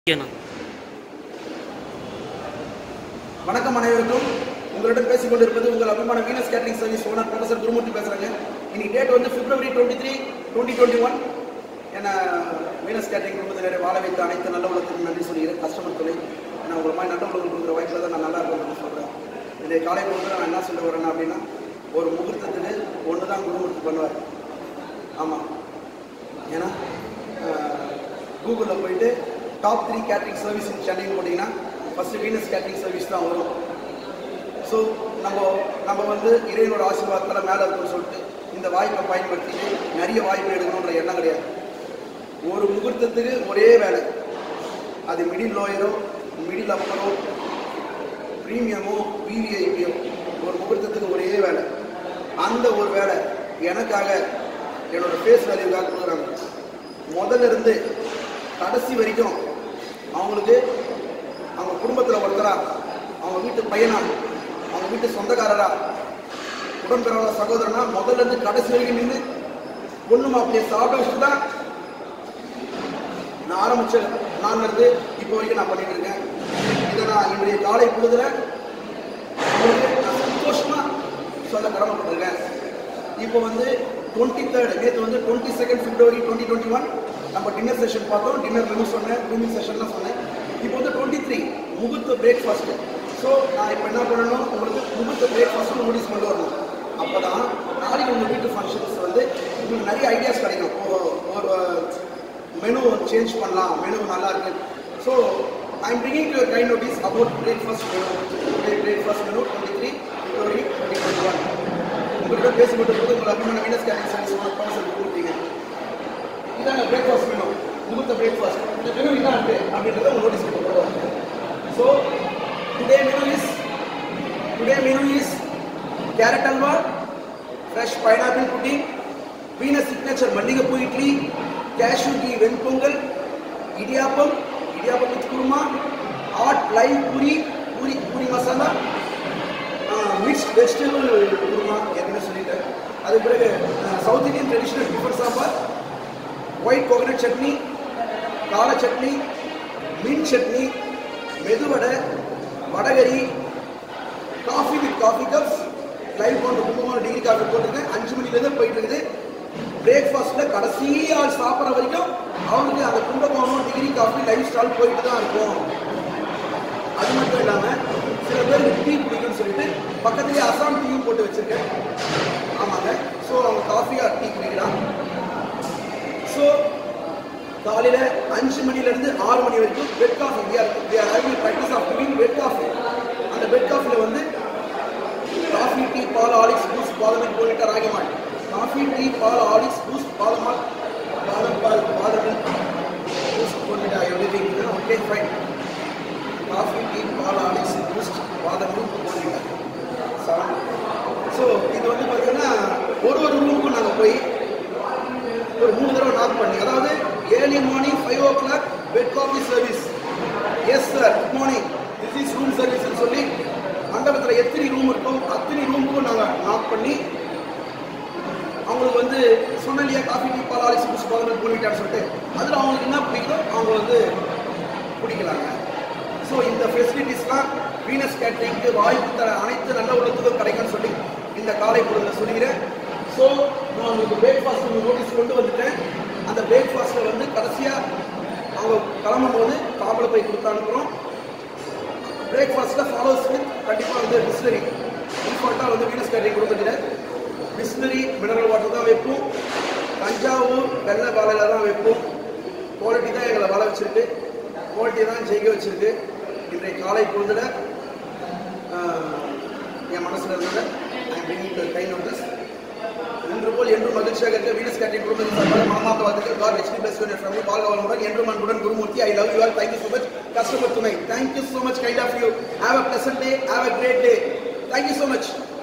ஓகேண்ணா வணக்கம் அனைவருக்கும் உங்களுடன் பேசிக் கொண்டிருப்பது உங்கள் அபிமான Venus catering service owner professor Gurumurthy பேசுறாங்க இன்னைக்கு டேட் வந்து February twenty three twenty twenty one என்ன வீனஸ் கேட்டரிங் குடும்பத்தினரை வாழ வைத்த அனைத்து நல்ல உள்ளத்துக்கும் நன்றி சொல்கிறேன் கஸ்டமர் துறை ஏன்னா உங்களை மாதிரி நல்ல உள்ளவங்க கொடுக்குற வாய்ப்பில் தான் நான் நல்லா இருக்கணும்னு சொல்கிறேன் இன்றைய காலை பொழுது நான் என்ன சொல்ல வரேன்னா அப்படின்னா ஒரு முகூர்த்தத்துக்கு ஒன்று தான் குருமூர்த்தி பண்ணுவார் ஆமாம் ஏன்னா கூகுளில் போயிட்டு top three catering service in சென்னைன்னு போட்டிங்கன்னா ஃபஸ்ட்டு வீனஸ் கேட்டரிங் சர்வீஸ் தான் வரும் ஸோ நம்ம நம்ம வந்து இறைவனோட ஆசீர்வாதத்தில் மேலே இருக்கும்னு சொல்லிட்டு இந்த வாய்ப்பை பயன்படுத்திட்டு நிறைய வாய்ப்பு எடுக்கணுன்ற எண்ணம் கிடையாது ஒரு முகூர்த்தத்துக்கு ஒரே வேலை அது மிடில் லோயரோ மிடில் அப்பரோ ப்ரீமியமோ விவிஐபியோ ஒரு முகூர்த்தத்துக்கு ஒரே வேலை அந்த ஒரு வேலை எனக்காக என்னோட ஃபேஸ் வேல்யூக்காக கொடுக்குறாங்க முதல்ல இருந்து கடைசி வரைக்கும் அவங்களுக்கு அவங்க குடும்பத்தில் ஒருத்தரா அவங்க வீட்டு பையனா அவங்க வீட்டு சொந்தக்காரரா உடன்பிறவா சகோதரனா முதல்ல இருந்து கடைசி வரைக்கும் நின்று பொண்ணு மாப்பிள்ளைய சாப்பிட வச்சுட்டு தான் நான் ஆரம்பிச்ச நாள்ல இருந்து இப்போ வரைக்கும் நான் பண்ணிட்டு இருக்கேன் இதை நான் இன்றைய காலை பொழுதுல உங்களுக்கு நான் சந்தோஷமா சொல்ல கடமைப்பட்டிருக்கேன் இப்போ வந்து டுவெண்ட்டி தேர்ட் நேற்று வந்து twenty second February twenty twenty one நம்ம டின்னர் செஷன் பார்த்தோம் டின்னர் மெனு சொன்னேன் க்ரூமிங் செஷன்லாம் சொன்னேன் இப்போ வந்து டுவெண்ட்டி த்ரீ முகூர்த்த பிரேக்ஃபாஸ்ட் ஸோ நான் இப்போ என்ன பண்ணணும் உங்களுக்கு முகூர்த்த பிரேக்ஃபாஸ்ட் நோட்டீஸ் கொண்டு வரணும் அப்போ தான் நாளைக்கு உங்கள் வீட்டு ஃபங்க்ஷன்ஸ் வந்து உங்களுக்கு நிறைய ஐடியாஸ் கிடைக்கும் ஒரு ஒரு மெனு சேஞ்ச் பண்ணலாம் மெனு நல்லா இருக்கு so I am bringing to kind notice about breakfast menu breakfast menu twenty three February twenty twenty one உங்கள்கிட்ட பேசிக்கிட்டு போது உங்கள் அபிமான வீனஸ் கேட்டரிங் சர்வீஸ் ஒரு ப்ரொஃபஸர் கொடுத்தீங்க இதாங்க பிரேக்ஃபாஸ்ட் மெனு முகூர்த்த பிரேக்ஃபாஸ்ட் இந்த மெனு இதான் இருக்கு அப்படின்றத உங்க நோட்டீஸ் கொடுக்குறோம் so today menu is today menu is carrot halwa fresh pineapple pudding Venus signature malligaipoo idli cashew ghee venpongal idiyappam idiyappam with kurma hot live puri puri puri masala mixed vegetable kurma ஏற்கனவே சொல்லிட்டேன் அது பிறகு south Indian traditional tiffin sambar white coconut chutney கார சட்னி மீன் chutney medu vada vadacurry coffee with coffee cups live போன்ற Kumbakonam degree coffee போட்டிருக்கேன் அஞ்சு மணிலேருந்து போயிட்டு இருக்குது பிரேக்ஃபாஸ்ட்டில் கடைசி ஆள் சாப்பிட்ற வரைக்கும் அவங்களுக்கு அந்த Kumbakonam degree coffee lifestyle போயிட்டு தான் இருக்கும் அது மட்டும் இல்லாமல் சில பேருக்கு டீ பிடிக்கும்னு சொல்லிட்டு பக்கத்துலேயே அசாம் டீயும் போட்டு வச்சிருக்கேன் ஆமாங்க ஸோ அவங்க காஃபியாக டீ குடிக்கலாம் ஸோ காலையில் அஞ்சு மணிலேருந்து ஆறு மணி வரைக்கும் bed coffee we are we are having practice of giving bed coffee அந்த பெட் காஃபியில் வந்து காஃபி டீ பால் ஆலிக்ஸ் பூஸ்ட் பாதமில் போலிட்ட ராகி மால் காஃபி டீ பால் ஆலிக்ஸ் பூஸ்ட் பாதமால் பாதம் பால் பாதமில் பூஸ்ட் போலிட்ட everything okay fine coffee tea பால் ஆலிக்ஸ் பூஸ்ட் பாதமில் போலிட்ட செவன் ஸோ இது வந்து பார்த்தீங்கன்னா ஒரு ஒரு ரூமுக்கும் நாங்கள் போய் ஒரு மூணு தடவை நாக் பண்ணி அதாவது early morning five o'clock bed coffee service yes sir good morning this is room சர்வீஸ்னு சொல்லி மண்டபத்தில் எத்தனை ரூம் இருக்கோ அத்தனை ரூமுக்கும் நாங்கள் நாக் பண்ணி அவங்களுக்கு வந்து சொன்ன இல்லையா காஃபி டீ பால் ஆலிஸ் புஷ் பதினெட்டு பண்ணிட்டான்னு சொல்லிட்டு அதில் அவங்களுக்கு என்ன பிடிக்குதோ அவங்க வந்து குடிக்கலாங்க ஸோ இந்த ஃபெசிலிட்டிஸ்லாம் வீனஸ் கேட்டரிங்க்கு வாய்ப்பு தர அனைத்து நல்ல உள்ளத்துக்கும் கிடைக்கும்னு சொல்லி இந்த காலை பொழுதுல சொல்லிக்கிறேன் ஸோ நான் உங்களுக்கு பிரேக்ஃபாஸ்ட் உங்களுக்கு நோட்டீஸ் கொண்டு வந்துட்டேன் அந்த பிரேக்ஃபாஸ்ட்டில் வந்து கடைசியாக அவங்க கிளம்பும் போது தாம்பளை போய் கொடுத்து அனுப்புகிறோம் பிரேக்ஃபாஸ்ட்டில் ஃபாலோஸ் வித் கண்டிப்பாக வந்து டிஸ்லரி டிஃபால்ட்டாக வந்து வீனஸ் கேட்டரிங் குடும்பத்தில் டிஸ்லரி மினரல் வாட்டர் தான் வைப்போம் தஞ்சாவூர் வெள்ளை வாழையில தான் வைப்போம் குவாலிட்டி தான் எங்களை வாழ வச்சிருக்கு குவாலிட்டி தான் ஜெயிக்க வச்சிருக்கு இன்றைய காலை பொழுதுல ஆஹ், என் மனசில் இருந்தது ஐ பிரிங்கிங் கை நோட்டீஸ் இன்று போல் என்றும் மகிழ்ச்சியாக இருக்க வீனஸ் கேட்டரிங் குடும்பத்தின் சார்பாக மாமாத்த வாழ்த்துக்கள் காட் லட்சுமி பெஸ்ட் ஃப்ரம் பால் கவர்மெண்ட் என்றும் அன்புடன் Gurumurthy I love you all thank you so much customer துணை thank you so much kind of you have a pleasant day have a great day thank you so much